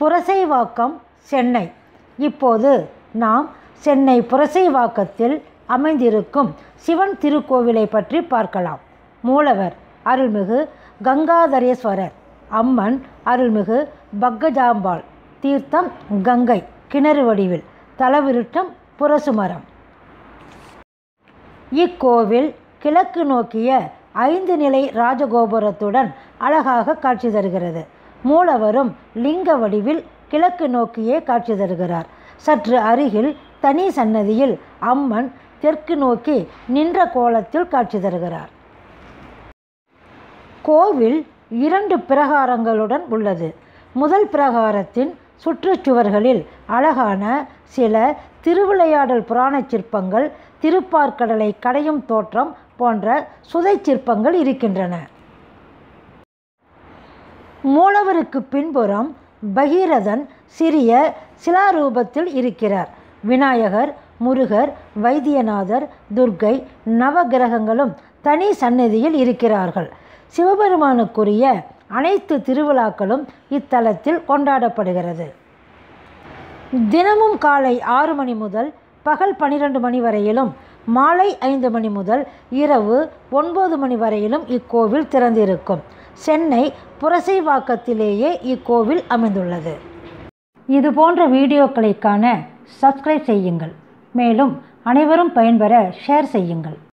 புரசைவாக்கம் சென்னை இப்போது நாம் சென்னை புரசைவாக்கத்தில் அமைந்திருக்கும் சிவன் திருக்கோவிலை பற்றி பார்க்கலாம் மூலவர் அருள்மிகு கங்காதரேஸ்வரர் அம்மன் அருள்மிகு பக்கஜாம்பாள் தீர்த்தம் கங்கை கிணறு வடிவில் தலவிருட்டம் புரசுமரம் இக்கோவில் கிழக்கு நோக்கிய ஐந்து நிலை ராஜகோபுரத்துடன் அழகாக காட்சி தருகிறது மூலவரும் லிங்க வடிவில் கிழக்கு நோக்கியே காட்சி தருகிறார் சற்று அருகில் தனி சன்னதியில் அம்மன் தெற்கு நோக்கி நின்ற கோலத்தில் காட்சி தருகிறார் கோவில் இரண்டு பிரகாரங்களுடன் உள்ளது முதல் பிரகாரத்தின் சுற்றுச்சுவர்களில் அழகான சில திருவிளையாடல் புராணச் சிற்பங்கள் திருப்பார்க்கடலை கடையும் தோற்றம் போன்ற சுதை சிற்பங்கள் இருக்கின்றன மூலவருக்கு பின்புறம் பகீரதன் சிறிய சிலாரூபத்தில் இருக்கிறார் விநாயகர் முருகர் வைத்தியநாதர் துர்க்கை நவகிரகங்களும் தனி சன்னதியில் இருக்கிறார்கள் சிவபெருமானுக்குரிய அனைத்து திருவிழாக்களும் இத்தலத்தில் கொண்டாடப்படுகிறது தினமும் காலை ஆறு மணி முதல் பகல் பன்னிரண்டு மணி வரையிலும் மாலை ஐந்து மணி முதல் இரவு ஒன்பது மணி வரையிலும் இக்கோவில் திறந்திருக்கும் சென்னை புரசைவாக்கத்திலேயே இக்கோவில் அமைந்துள்ளது இது போன்ற வீடியோக்களை காண சப்ஸ்கிரைப் செய்யுங்கள் மேலும் அனைவரும் பயன்பெற ஷேர் செய்யுங்கள்